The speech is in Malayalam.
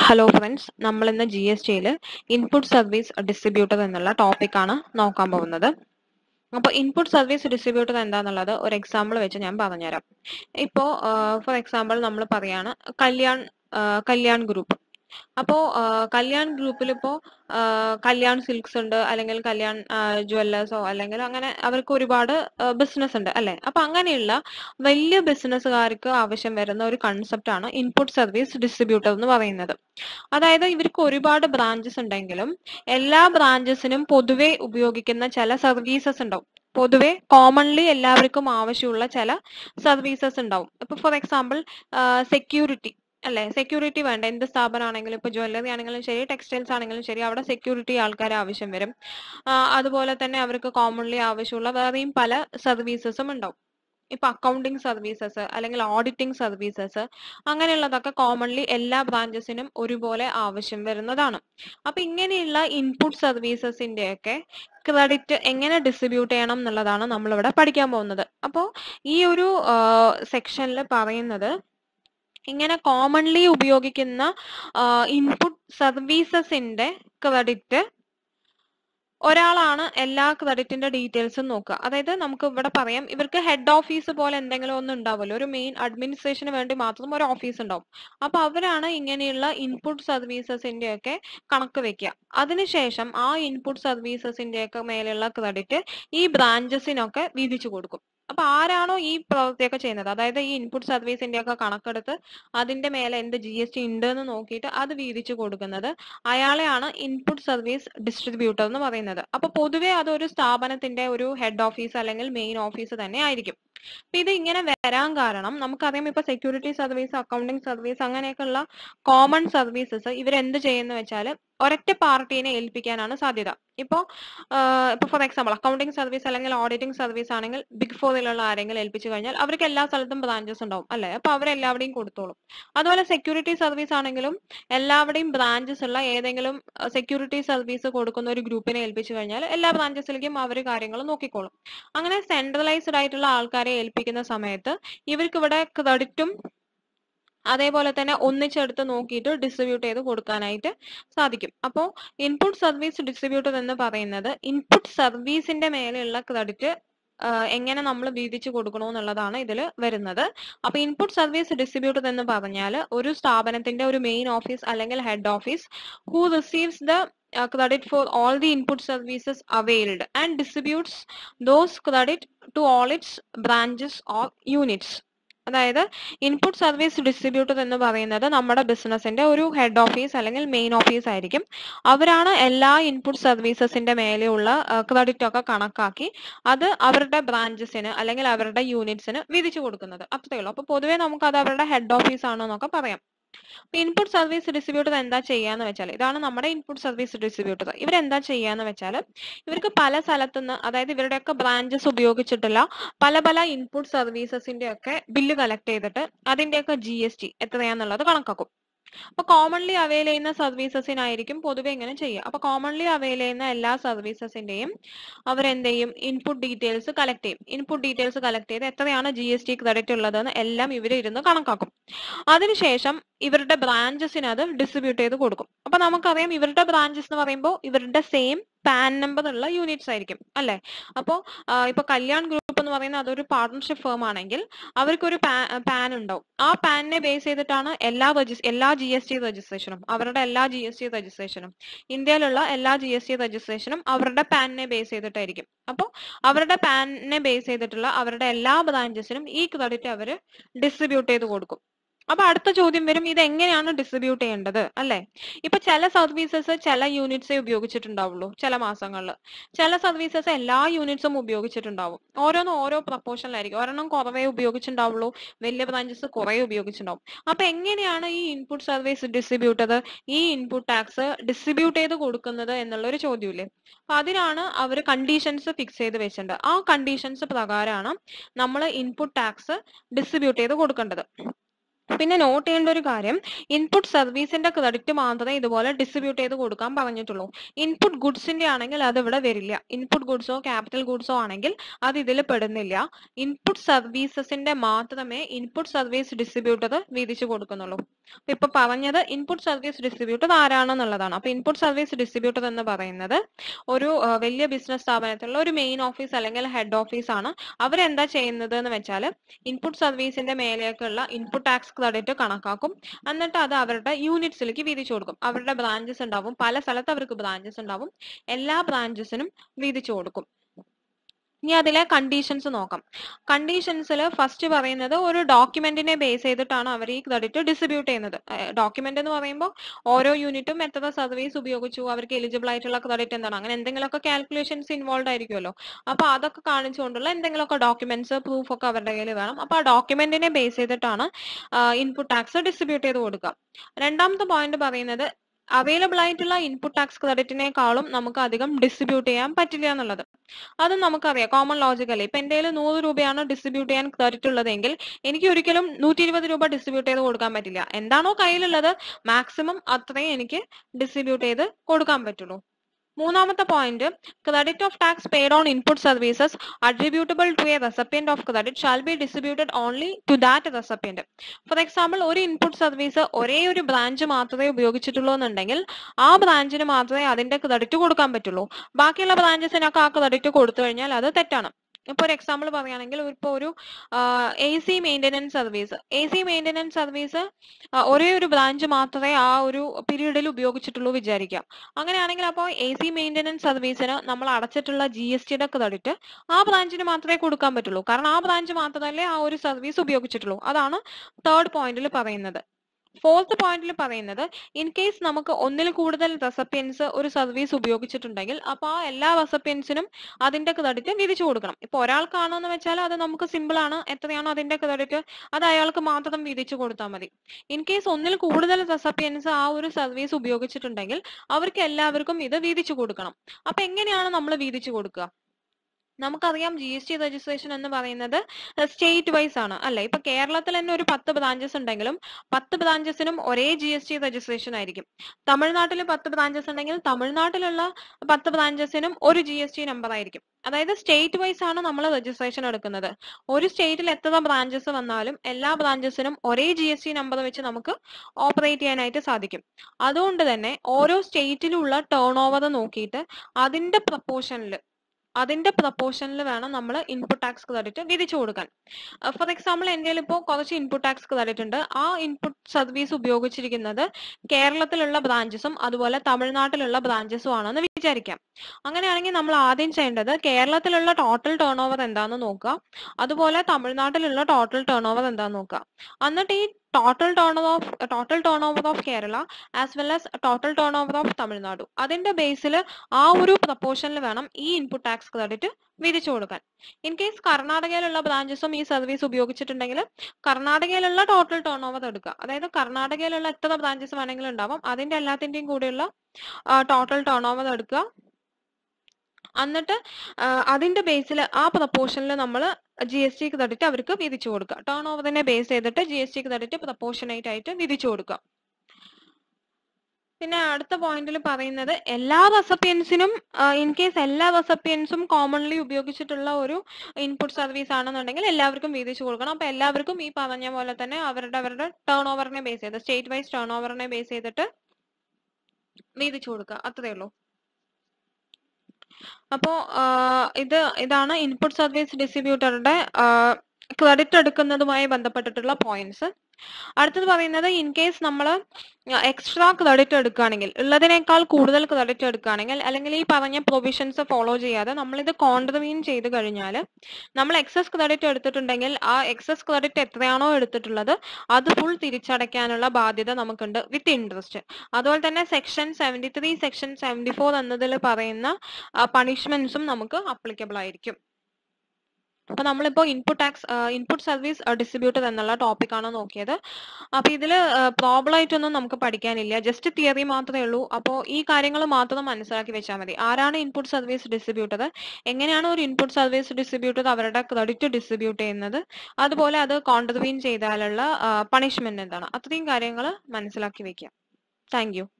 ഹലോ ഫ്രണ്ട്സ് നമ്മൾ ഇന്ന് ജി എസ് ടിയിൽ ഇൻപുട്ട് സർവീസ് ഡിസ്ട്രിബ്യൂട്ടർ എന്നുള്ള ടോപ്പിക്കാണ് നോക്കാൻ പോകുന്നത് അപ്പോൾ ഇൻപുട്ട് സർവീസ് ഡിസ്ട്രിബ്യൂട്ടർ എന്താന്നുള്ളത് ഒരു എക്സാമ്പിൾ വെച്ച് ഞാൻ പറഞ്ഞുതരാം ഇപ്പോൾ ഫോർ എക്സാമ്പിൾ നമ്മൾ പറയാണ് കല്യാൺ ആ, കല്യാൺ ഗ്രൂപ്പ് അപ്പോൾ കല്യാൺ ഗ്രൂപ്പിൽ ഇപ്പോൾ കല്യാൺ സിൽക്സ് ഉണ്ട് അല്ലെങ്കിൽ കല്യാൺ ജ്വല്ലേഴ്സോ അല്ലെങ്കിൽ അങ്ങനെ അവർക്ക് ഒരുപാട് ബിസിനസ് ഉണ്ട് അല്ലെ അപ്പൊ അങ്ങനെയുള്ള വലിയ ബിസിനസ്സുകാർക്ക് ആവശ്യം വരുന്ന ഒരു കൺസെപ്റ്റ് ആണ് ഇൻപുട്ട് സർവീസ് ഡിസ്ട്രിബ്യൂട്ടർ എന്ന് പറയുന്നത് അതായത് ഇവർക്ക് ഒരുപാട് ബ്രാഞ്ചസ് ഉണ്ടെങ്കിലും എല്ലാ ബ്രാഞ്ചസിനും പൊതുവെ ഉപയോഗിക്കുന്ന ചില സർവീസസ് ഉണ്ടാവും പൊതുവെ കോമൺലി എല്ലാവർക്കും ആവശ്യമുള്ള ചില സർവീസസ് ഉണ്ടാവും ഇപ്പൊ ഫോർ എക്സാമ്പിൾ സെക്യൂരിറ്റി അല്ലെ സെക്യൂരിറ്റി വേണ്ട എന്ത് സ്ഥാപനമാണെങ്കിലും ഇപ്പൊ ജ്വല്ലറി ആണെങ്കിലും ശരി ടെക്സ്റ്റൈൽസ് ആണെങ്കിലും ശരി അവിടെ സെക്യൂരിറ്റി ആൾക്കാർ ആവശ്യം വരും ആ, അതുപോലെ തന്നെ അവർക്ക് കോമൺലി ആവശ്യമുള്ള വേറെയും പല സർവീസസും ഉണ്ടാവും ഇപ്പൊ അക്കൗണ്ടിങ് സർവീസസ് അല്ലെങ്കിൽ ഓഡിറ്റിംഗ് സർവീസസ് അങ്ങനെയുള്ളതൊക്കെ കോമൺലി എല്ലാ ബ്രാഞ്ചസിനും ഒരുപോലെ ആവശ്യം വരുന്നതാണ് അപ്പൊ ഇങ്ങനെയുള്ള ഇൻപുട്ട് സർവീസസിന്റെ ഒക്കെ ക്രെഡിറ്റ് എങ്ങനെ ഡിസ്ട്രിബ്യൂട്ട് ചെയ്യണം എന്നുള്ളതാണ് നമ്മളിവിടെ പഠിക്കാൻ പോകുന്നത് അപ്പോൾ ഈ ഒരു സെക്ഷനിൽ പറയുന്നത് ഇങ്ങനെ കോമൺലി ഉപയോഗിക്കുന്ന ഇൻപുട്ട് സർവീസസിന്റെ ക്രെഡിറ്റ് ഒരാളാണ് എല്ലാ ക്രെഡിറ്റിന്റെ ഡീറ്റെയിൽസും നോക്കുക അതായത് നമുക്ക് ഇവിടെ പറയാം ഇവർക്ക് ഹെഡ് ഓഫീസ് പോലെ എന്തെങ്കിലും ഒന്നും ഉണ്ടാവുമല്ലോ ഒരു മെയിൻ അഡ്മിനിസ്ട്രേഷന് വേണ്ടി മാത്രം ഒരു ഓഫീസ് ഉണ്ടാവും അപ്പൊ അവരാണ് ഇങ്ങനെയുള്ള ഇൻപുട്ട് സർവീസസിന്റെ ഒക്കെ കണക്ക് വെക്കുക അതിനുശേഷം ആ ഇൻപുട്ട് സർവീസസിന്റെ ഒക്കെ മേലെയുള്ള ക്രെഡിറ്റ് ഈ ബ്രാഞ്ചസിനൊക്കെ വീതിച്ചു കൊടുക്കും അപ്പൊ ആരാണോ ഈ പ്രവൃത്തിയൊക്കെ ചെയ്യുന്നത് അതായത് ഈ ഇൻപുട്ട് സർവീസിന്റെ ഒക്കെ കണക്കെടുത്ത് അതിന്റെ മേലെ എന്ത് ജി എസ് ടി ഉണ്ട് എന്ന് നോക്കിയിട്ട് അത് വീതിച്ചു കൊടുക്കുന്നത് അയാളെയാണ് ഇൻപുട്ട് സർവീസ് ഡിസ്ട്രിബ്യൂട്ടർ എന്ന് പറയുന്നത് അപ്പൊ പൊതുവെ അതൊരു സ്ഥാപനത്തിന്റെ ഒരു ഹെഡ് ഓഫീസ് അല്ലെങ്കിൽ മെയിൻ ഓഫീസ് തന്നെ ആയിരിക്കും അപ്പൊ ഇത് ഇങ്ങനെ വരാൻ കാരണം നമുക്കറിയാം ഇപ്പൊ സെക്യൂരിറ്റി സർവീസ് അക്കൗണ്ടിങ് സർവീസ് അങ്ങനെയൊക്കെയുള്ള കോമൺ സർവീസസ് ഇവരെന്ത് ചെയ്യുന്ന വെച്ചാൽ ഒരൊറ്റ പാർട്ടീനെ ഏൽപ്പിക്കാനാണ് സാധ്യത ഇപ്പോ ആഹ് ഇപ്പൊ ഫോർ എക്സാമ്പിൾ അക്കൗണ്ടിങ് സർവീസ് അല്ലെങ്കിൽ ഓഡിറ്റിംഗ് സർവീസ് ആണെങ്കിൽ ബിഗ് ഫോറിലുള്ള ആരെങ്കിലും ഏൽപ്പിച്ചു കഴിഞ്ഞാൽ അവർക്ക് എല്ലാ സ്ഥലത്തും ബ്രാഞ്ചസ് ഉണ്ടാവും അല്ലെ അപ്പൊ അവരെല്ലാവരുടെയും കൊടുത്തോളും അതുപോലെ സെക്യൂരിറ്റി സർവീസ് ആണെങ്കിലും എല്ലാവരുടെയും ബ്രാഞ്ചസ് ഉള്ള ഏതെങ്കിലും സെക്യൂരിറ്റി സർവീസ് കൊടുക്കുന്ന ഒരു ഗ്രൂപ്പിനെ ഏൽപ്പിച്ചു കഴിഞ്ഞാൽ എല്ലാ ബ്രാഞ്ചസിലേക്കും അവർ കാര്യങ്ങൾ നോക്കിക്കോളും അങ്ങനെ സെൻട്രലൈസ്ഡ് ആയിട്ടുള്ള ആൾക്കാരെ ഏൽപ്പിക്കുന്ന സമയത്ത് ഇവർക്ക് ഇവിടെ ക്രെഡിറ്റും അതേപോലെ തന്നെ ഒന്നിച്ചെടുത്ത് നോക്കിയിട്ട് ഡിസ്ട്രിബ്യൂട്ട് ചെയ്ത് കൊടുക്കാനായിട്ട് സാധിക്കും അപ്പോൾ ഇൻപുട്ട് സർവീസ് ഡിസ്ട്രിബ്യൂട്ടർ എന്ന് പറയുന്നത് ഇൻപുട്ട് സർവീസിന്റെ മേലെയുള്ള ക്രെഡിറ്റ് എങ്ങനെ നമ്മൾ വീതിച്ചു കൊടുക്കണോ എന്നുള്ളതാണ് ഇതിൽ വരുന്നത് അപ്പൊ ഇൻപുട്ട് സർവീസ് ഡിസ്ട്രിബ്യൂട്ടർ എന്ന് പറഞ്ഞാൽ ഒരു സ്ഥാപനത്തിന്റെ ഒരു മെയിൻ ഓഫീസ് അല്ലെങ്കിൽ head office who receives the credit for all the input services availed and distributes those credit to all its branches or units അതായത് ഇൻപുട്ട് സർവീസ് ഡിസ്ട്രിബ്യൂട്ടർ എന്ന് പറയുന്നത് നമ്മുടെ ബിസിനസിന്റെ ഒരു ഹെഡ് ഓഫീസ് അല്ലെങ്കിൽ മെയിൻ ഓഫീസ് ആയിരിക്കും അവരാണ് എല്ലാ ഇൻപുട്ട് സർവീസസിന്റെ മേലെയുള്ള ക്രെഡിറ്റ് ഒക്കെ കണക്കാക്കി അത് അവരുടെ ബ്രാഞ്ചസിന് അല്ലെങ്കിൽ അവരുടെ യൂണിറ്റ്സിന് വിധിച്ചു കൊടുക്കുന്നത് അത്രയേ ഉള്ളൂ അപ്പൊ പൊതുവേ നമുക്ക് അത് അവരുടെ ഹെഡ് ഓഫീസ് ആണെന്നൊക്കെ പറയാം ഇൻപുട്ട് സർവീസ് ഡിസ്ട്രിബ്യൂട്ടർ എന്താ ചെയ്യാന്ന് വെച്ചാൽ ഇതാണ് നമ്മുടെ ഇൻപുട്ട് സർവീസ് ഡിസ്ട്രിബ്യൂട്ടർ ഇവരെന്താ ചെയ്യാന്ന് വെച്ചാൽ ഇവർക്ക് പല സ്ഥലത്തുനിന്ന് അതായത് ഇവരുടെയൊക്കെ ബ്രാഞ്ചസ് ഉപയോഗിച്ചിട്ടുള്ള പല പല ഇൻപുട്ട് സർവീസസിന്റെ ഒക്കെ ബില്ല് കളക്ട് ചെയ്തിട്ട് അതിന്റെയൊക്കെ ജി എസ് ടി എത്രയാന്നുള്ളത് കണക്കാക്കും അപ്പൊ കോമൺലി അവൈൽ ചെയ്യുന്ന സർവീസസിനായിരിക്കും പൊതുവെ ഇങ്ങനെ ചെയ്യുക അപ്പൊ കോമൺലി അവൈൽ ചെയ്യുന്ന എല്ലാ സർവീസസിന്റെയും അവരെന്ത് ചെയ്യും ഇൻപുട്ട് ഡീറ്റെയിൽസ് കളക്ട് ചെയ്യും ഇൻപുട്ട് ഡീറ്റെയിൽസ് കളക്ട് ചെയ്ത് എത്രയാണ് ജി എസ് ടി ക്രെഡിറ്റ് ഉള്ളതെന്ന് എല്ലാം ഇവർ ഇരുന്ന് കണക്കാക്കും അതിനുശേഷം ഇവരുടെ ബ്രാഞ്ചസിന് അത് ഡിസ്ട്രിബ്യൂട്ട് ചെയ്ത് കൊടുക്കും അപ്പൊ നമുക്കറിയാം ഇവരുടെ ബ്രാഞ്ചസ് എന്ന് പറയുമ്പോൾ ഇവരുടെ സെയിം പാൻ നമ്പർ ഉള്ള യൂണിറ്റ്സ് ആയിരിക്കും അല്ലെ അപ്പോ ഇപ്പൊ കല്യാൺ ഗ്രൂപ്പ് എന്ന് പറയുന്ന അതൊരു പാർട്ണർഷിപ്പ് ഫേം ആണെങ്കിൽ അവർക്കൊരു പാൻ ഉണ്ടാവും ആ പാനിനെ ബേസ് ചെയ്തിട്ടാണ് എല്ലാ രജിസ് എല്ലാ ജി എസ് ടി രജിസ്ട്രേഷനും അവരുടെ എല്ലാ ജി എസ് ടി രജിസ്ട്രേഷനും ഇന്ത്യയിലുള്ള എല്ലാ ജി എസ് ടി രജിസ്ട്രേഷനും അവരുടെ പാനിനെ ബേസ് ചെയ്തിട്ടായിരിക്കും അപ്പോൾ അവരുടെ പാനിനെ ബേസ് ചെയ്തിട്ടുള്ള അവരുടെ എല്ലാ ബ്രാഞ്ചസിനും ഈ ക്രെഡിറ്റ് അവർ ഡിസ്ട്രിബ്യൂട്ട് ചെയ്ത് കൊടുക്കും അപ്പൊ അടുത്ത ചോദ്യം വരും ഇത് എങ്ങനെയാണ് ഡിസ്ട്രിബ്യൂട്ട് ചെയ്യേണ്ടത് അല്ലെ ഇപ്പൊ ചില സർവീസസ് ചില യൂണിറ്റ്സേ ഉപയോഗിച്ചിട്ടുണ്ടാവുള്ളൂ ചില മാസങ്ങളിൽ ചില സർവീസസ് എല്ലാ യൂണിറ്റ്സും ഉപയോഗിച്ചിട്ടുണ്ടാവും ഓരോന്നും ഓരോ പ്രപ്പോർഷനിലായിരിക്കും ഒരെണ്ണം കുറവേ ഉപയോഗിച്ചിട്ടുണ്ടാവുള്ളൂ വലിയ ബ്രാഞ്ചസ് കുറെ ഉപയോഗിച്ചിട്ടുണ്ടാവും അപ്പൊ എങ്ങനെയാണ് ഈ ഇൻപുട്ട് സർവീസ് ഡിസ്ട്രിബ്യൂട്ടർ ഈ ഇൻപുട്ട് ടാക്സ് ഡിസ്ട്രിബ്യൂട്ട് ചെയ്ത് കൊടുക്കുന്നത് എന്നുള്ള ഒരു ചോദ്യമില്ലേ അപ്പൊ അതിനാണ് അവർ കണ്ടീഷൻസ് ഫിക്സ് ചെയ്ത് വെച്ചിട്ടുണ്ട് ആ കണ്ടീഷൻസ് പ്രകാരമാണ് നമ്മൾ ഇൻപുട്ട് ടാക്സ് ഡിസ്ട്രിബ്യൂട്ട് ചെയ്ത് കൊടുക്കേണ്ടത് പിന്നെ നോട്ട് ചെയ്യേണ്ട ഒരു കാര്യം ഇൻപുട്ട് സർവീസിന്റെ ക്രെഡിറ്റ് മാത്രമേ ഇതുപോലെ ഡിസ്ട്രിബ്യൂട്ട് ചെയ്ത് കൊടുക്കാൻ പറഞ്ഞിട്ടുള്ളൂ ഇൻപുട്ട് ഗുഡ്സിന്റെ ആണെങ്കിൽ അത് ഇവിടെ വരില്ല ഇൻപുട്ട് ഗുഡ്സോ ക്യാപിറ്റൽ ഗുഡ്സോ ആണെങ്കിൽ അത് ഇതിൽ പെടുന്നില്ല ഇൻപുട്ട് സർവീസസിന്റെ മാത്രമേ ഇൻപുട്ട് സർവീസ് ഡിസ്ട്രിബ്യൂട്ടർ വീതിച്ചു കൊടുക്കുന്നുള്ളൂ ഇപ്പൊ പറഞ്ഞത് ഇൻപുട്ട് സർവീസ് ഡിസ്ട്രിബ്യൂട്ടർ ആരാണെന്നുള്ളതാണ് അപ്പൊ ഇൻപുട്ട് സർവീസ് ഡിസ്ട്രിബ്യൂട്ടർ എന്ന് പറയുന്നത് ഒരു ആ, വലിയ ബിസിനസ് സ്ഥാപനത്തിലുള്ള ഒരു മെയിൻ ഓഫീസ് അല്ലെങ്കിൽ ഹെഡ് ഓഫീസ് ആണ് അവരെന്താ ചെയ്യുന്നത് എന്ന് വെച്ചാൽ ഇൻപുട്ട് സർവീസിന്റെ മേലേക്കുള്ള ഇൻപുട്ട് ടാക്സ് ക്രെഡിറ്റ് കണക്കാക്കും എന്നിട്ട് അത് അവരുടെ യൂണിറ്റ്സിലേക്ക് വീതിച്ചു കൊടുക്കും അവരുടെ ബ്രാഞ്ചസ് ഉണ്ടാവും പല സ്ഥലത്ത് അവർക്ക് ബ്രാഞ്ചസ് ഉണ്ടാവും എല്ലാ ബ്രാഞ്ചസിനും വീതിച്ചു കൊടുക്കും ഇനി അതിലെ കണ്ടീഷൻസ് നോക്കാം കണ്ടീഷൻസിൽ ഫസ്റ്റ് പറയുന്നത് ഒരു ഡോക്യുമെന്റിനെ ബേസ് ചെയ്തിട്ടാണ് അവർ ഈ ക്രെഡിറ്റ് ഡിസ്ട്രിബ്യൂട്ട് ചെയ്യുന്നത് ഡോക്യുമെന്റ് എന്ന് പറയുമ്പോൾ ഓരോ യൂണിറ്റും എത്ര സർവീസ് ഉപയോഗിച്ചു അവർക്ക് എലിജിബിൾ ആയിട്ടുള്ള ക്രെഡിറ്റ് എന്താണ് അങ്ങനെ എന്തെങ്കിലുമൊക്കെ കാൽക്കുലേഷൻസ് ഇൻവോൾവ് ആയിരിക്കുമല്ലോ അപ്പൊ അതൊക്കെ കാണിച്ചുകൊണ്ടുള്ള എന്തെങ്കിലുമൊക്കെ ഡോക്യുമെന്റ്സ് പ്രൂഫ് ഒക്കെ അവരുടെ കയ്യിൽ വേണം അപ്പൊ ആ ഡോക്യുമെന്റിനെ ബേസ് ചെയ്തിട്ടാണ് ഇൻപുട്ട് ടാക്സ് ഡിസ്ട്രിബ്യൂട്ട് ചെയ്ത് കൊടുക്കുക രണ്ടാമത്തെ പോയിന്റ് പറയുന്നത് അവൈലബിൾ ആയിട്ടുള്ള ഇൻപുട്ട് ടാക്സ് ക്രെഡിറ്റിനേക്കാളും നമുക്ക് അധികം ഡിസ്ട്രിബ്യൂട്ട് ചെയ്യാൻ പറ്റില്ല എന്നുള്ളത് അതും നമുക്കറിയാം കോമൺ ലോജിക്കലി ഇപ്പൊ എന്റെ കയ്യിൽ നൂറ് രൂപയാണ് ഡിസ്ട്രിബ്യൂട്ട് ചെയ്യാൻ ക്രെഡിറ്റ് ഉള്ളതെങ്കിൽ എനിക്ക് ഒരിക്കലും നൂറ്റി ഇരുപത് രൂപ ഡിസ്ട്രിബ്യൂട്ട് ചെയ്ത് കൊടുക്കാൻ പറ്റില്ല എന്താണോ കയ്യിലുള്ളത് മാക്സിമം അത്രയും എനിക്ക് ഡിസ്ട്രിബ്യൂട്ട് ചെയ്ത് കൊടുക്കാൻ പറ്റുള്ളൂ മൂന്നാമത്തെ point credit of tax paid on input services attributable to a recipient of credit shall be distributed only to that recipient for example ഒരു ഇൻപുട്ട് സർവീസ് ഒരേ ഒരു ബ്രാഞ്ച് മാത്രമേ ഉപയോഗിച്ചിട്ടുള്ളൂ എന്നുണ്ടെങ്കിൽ ആ ബ്രാഞ്ചിന് മാത്രമേ അതിന്റെ ക്രെഡിറ്റ് കൊടുക്കാൻ പറ്റുള്ളൂ ബാക്കിയുള്ള ബ്രാഞ്ചസിനൊക്കെ ആ ക്രെഡിറ്റ് കൊടുത്തു കഴിഞ്ഞാൽ അത് തെറ്റാണ് ഇപ്പൊ ഒരു എക്സാമ്പിൾ പറയുകയാണെങ്കിൽ ഇപ്പൊ ഒരു A C maintenance service A C maintenance service ഒരേ ഒരു ബ്രാഞ്ച് മാത്രമേ ആ ഒരു പീരീഡിൽ ഉപയോഗിച്ചിട്ടുള്ളൂ വിചാരിക്കാം അങ്ങനെയാണെങ്കിൽ അപ്പോൾ എ സി മെയിൻ്റെനൻസ് സർവീസിന് നമ്മൾ അടച്ചിട്ടുള്ള ജി എസ് ടിയുടെ ക്രെഡിറ്റ് ആ ബ്രാഞ്ചിന് മാത്രമേ കൊടുക്കാൻ പറ്റുള്ളൂ കാരണം ആ ബ്രാഞ്ച് മാത്രമല്ലേ ആ ഒരു സർവീസ് ഉപയോഗിച്ചിട്ടുള്ളൂ അതാണ് തേർഡ് പോയിന്റിൽ പറയുന്നത് ഫോർത്ത് പോയിന്റിൽ പറയുന്നത് ഇൻ കേസ് നമുക്ക് ഒന്നിൽ കൂടുതൽ റെസപ്പിയൻസ് ഒരു സർവീസ് ഉപയോഗിച്ചിട്ടുണ്ടെങ്കിൽ അപ്പൊ ആ എല്ലാ റെസപ്പിയൻസിനും അതിന്റെ ക്രെഡിറ്റ് വിധിച്ചു കൊടുക്കണം ഇപ്പൊ ഒരാൾക്കാണെന്ന് വെച്ചാൽ അത് നമുക്ക് സിമ്പിൾ ആണ് എത്രയാണോ അതിന്റെ ക്രെഡിറ്റ് അത് അയാൾക്ക് മാത്രം വിധിച്ചു കൊടുത്താൽ മതി ഇൻ കേസ് ഒന്നിൽ കൂടുതൽ റെസപ്പിയൻസ് ആ ഒരു സർവീസ് ഉപയോഗിച്ചിട്ടുണ്ടെങ്കിൽ അവർക്ക് എല്ലാവർക്കും ഇത് വീതിച്ചു കൊടുക്കണം അപ്പൊ എങ്ങനെയാണ് നമ്മൾ വീതിച്ചു കൊടുക്കുക നമുക്കറിയാം ജി എസ് ടി രജിസ്ട്രേഷൻ എന്ന് പറയുന്നത് സ്റ്റേറ്റ് വൈസ് ആണ് അല്ലെ ഇപ്പൊ കേരളത്തിൽ തന്നെ ഒരു പത്ത് ബ്രാഞ്ചസ് ഉണ്ടെങ്കിലും പത്ത് ബ്രാഞ്ചസിനും ഒരേ ജി എസ് ടി രജിസ്ട്രേഷൻ ആയിരിക്കും തമിഴ്നാട്ടിൽ പത്ത് ബ്രാഞ്ചസ് ഉണ്ടെങ്കിൽ തമിഴ്നാട്ടിലുള്ള പത്ത് ബ്രാഞ്ചസിനും ഒരു ജി എസ് ടി നമ്പർ ആയിരിക്കും അതായത് സ്റ്റേറ്റ് വൈസ് ആണ് നമ്മൾ രജിസ്ട്രേഷൻ എടുക്കുന്നത് ഒരു സ്റ്റേറ്റിൽ എത്ര ബ്രാഞ്ചസ് വന്നാലും എല്ലാ ബ്രാഞ്ചസിനും ഒരേ ജി എസ് ടി നമ്പർ വെച്ച് നമുക്ക് ഓപ്പറേറ്റ് ചെയ്യാനായിട്ട് സാധിക്കും അതുകൊണ്ട് തന്നെ ഓരോ സ്റ്റേറ്റിലുള്ള ടേൺ ഓവർ നോക്കിയിട്ട് അതിന്റെ പ്രപ്പോർഷനിൽ അതിന്റെ പ്രപ്പോർഷനിൽ വേണം നമ്മൾ ഇൻപുട്ട് ടാക്സ് ക്രെഡിറ്റ് വിധിച്ചു കൊടുക്കാൻ ഫോർ എക്സാമ്പിൾ എൻ്റെ ഇപ്പോൾ കുറച്ച് ഇൻപുട്ട് ടാക്സ് ക്രെഡിറ്റ് ഉണ്ട് ആ ഇൻപുട്ട് സർവീസ് ഉപയോഗിച്ചിരിക്കുന്നത് കേരളത്തിലുള്ള ബ്രാഞ്ചസും അതുപോലെ തമിഴ്നാട്ടിലുള്ള ബ്രാഞ്ചസും ആണെന്ന് വിചാരിക്കാം അങ്ങനെയാണെങ്കിൽ നമ്മൾ ആദ്യം ചെയ്യേണ്ടത് കേരളത്തിലുള്ള ടോട്ടൽ ടേൺ ഓവർ എന്താണെന്ന് നോക്കുക അതുപോലെ തമിഴ്നാട്ടിലുള്ള ടോട്ടൽ ടേൺ ഓവർ എന്താണെന്ന് നോക്കുക എന്നിട്ട് ഈ total turn of total turn over of Kerala as well as total turn over of Tamil Nadu അതിന്റെ ബേസിൽ ആ ഒരു പ്രപ്പോർഷനിൽ വേണം ഈ ഇൻപുട്ട് ടാക്സ് ക്രെഡിറ്റ് വിധിച്ചു കൊടുക്കാൻ ഇൻ കേസ് കർണാടകയിലുള്ള ബ്രാഞ്ചസും ഈ സർവീസ് ഉപയോഗിച്ചിട്ടുണ്ടെങ്കിൽ കർണാടകയിലുള്ള ടോട്ടൽ ടേൺ ഓവർ എടുക്കുക അതായത് കർണാടകയിലുള്ള എത്ര ബ്രാഞ്ചസ് വേണമെങ്കിലും ഉണ്ടാവും അതിന്റെ എല്ലാത്തിന്റെയും കൂടെയുള്ള ടോട്ടൽ ടേൺ ഓവർ എടുക്കുക എന്നിട്ട് ആ, അതിന്റെ ബേസിൽ ആ പ്രപ്പോർഷനിൽ നമ്മൾ ജി എസ് ടി ക്രെഡിറ്റ് അവർക്ക് വിധിച്ചു കൊടുക്കുക ടേൺ ഓവറിനെ ബേസ് ചെയ്തിട്ട് G S T credit proportionate ആയിട്ട് വിധിച്ചു കൊടുക്കുക പിന്നെ അടുത്ത പോയിന്റിൽ പറയുന്നത് എല്ലാ റെസപ്പിയൻസിനും ഇൻ കേസ് എല്ലാ റെസപ്പിയൻസും കോമൺലി ഉപയോഗിച്ചിട്ടുള്ള ഒരു ഇൻപുട്ട് സർവീസ് ആണെന്നുണ്ടെങ്കിൽ എല്ലാവർക്കും വീതിച്ചു കൊടുക്കണം അപ്പൊ എല്ലാവർക്കും ഈ പറഞ്ഞ പോലെ തന്നെ അവരുടെ അവരുടെ ടേൺ ഓവറിനെ ബേസ് ചെയ്ത് സ്റ്റേറ്റ് വൈസ് ടേൺ ഓവറിനെ ബേസ് ചെയ്തിട്ട് വീതിച്ചു കൊടുക്കുക അത്രേ ഉള്ളൂ അപ്പോ ആഹ് ഇത് ഇതാണ് ഇൻപുട്ട് സർവീസ് ഡിസ്ട്രിബ്യൂട്ടറുടെ ക്രെഡിറ്റ് എടുക്കുന്നതുമായി ബന്ധപ്പെട്ടിട്ടുള്ള പോയിന്റ്സ് അടുത്തത് പറയുന്നത് ഇൻ കേസ് നമ്മൾ എക്സ്ട്രാ ക്രെഡിറ്റ് എടുക്കുകയാണെങ്കിൽ ഉള്ളതിനേക്കാൾ കൂടുതൽ ക്രെഡിറ്റ് എടുക്കുകയാണെങ്കിൽ അല്ലെങ്കിൽ ഈ പറഞ്ഞ പ്രൊവിഷൻസ് ഫോളോ ചെയ്യാതെ നമ്മൾ ഇത് കോൺട്രിബ്യൂൺ ചെയ്ത് കഴിഞ്ഞാൽ നമ്മൾ എക്സസ് ക്രെഡിറ്റ് എടുത്തിട്ടുണ്ടെങ്കിൽ ആ എക്സസ് ക്രെഡിറ്റ് എത്രയാണോ എടുത്തിട്ടുള്ളത് അത് ഫുൾ തിരിച്ചടയ്ക്കാനുള്ള ബാധ്യത നമുക്കുണ്ട് വിത്ത് ഇൻട്രസ്റ്റ് അതുപോലെ തന്നെ section seventy three section seventy four എന്നതിൽ പറയുന്ന പണിഷ്മെന്റ്സും നമുക്ക് അപ്ലിക്കബിൾ ആയിരിക്കും അപ്പൊ നമ്മളിപ്പോ input tax input service distributor എന്നുള്ള ടോപ്പിക് ആണ് നോക്കിയത് അപ്പൊ ഇതില് പ്രോബ്ലം ആയിട്ടൊന്നും നമുക്ക് പഠിക്കാനില്ല ജസ്റ്റ് തിയറി മാത്രമേ ഉള്ളൂ അപ്പോൾ ഈ കാര്യങ്ങൾ മാത്രം മനസ്സിലാക്കി വെച്ചാൽ മതി ആരാണ് ഇൻപുട്ട് സർവീസ് ഡിസ്ട്രിബ്യൂട്ടർ എങ്ങനെയാണ് ഒരു ഇൻപുട്ട് സർവീസ് ഡിസ്ട്രിബ്യൂട്ടർ അവരുടെ ക്രെഡിറ്റ് ഡിസ്ട്രിബ്യൂട്ട് ചെയ്യുന്നത് അതുപോലെ അത് കോൺട്രിബ്യൂട്ട് ചെയ്താലുള്ള പണിഷ്മെന്റ് എന്താണ് അത്രയും കാര്യങ്ങൾ മനസ്സിലാക്കി വെക്കുക താങ്ക് യു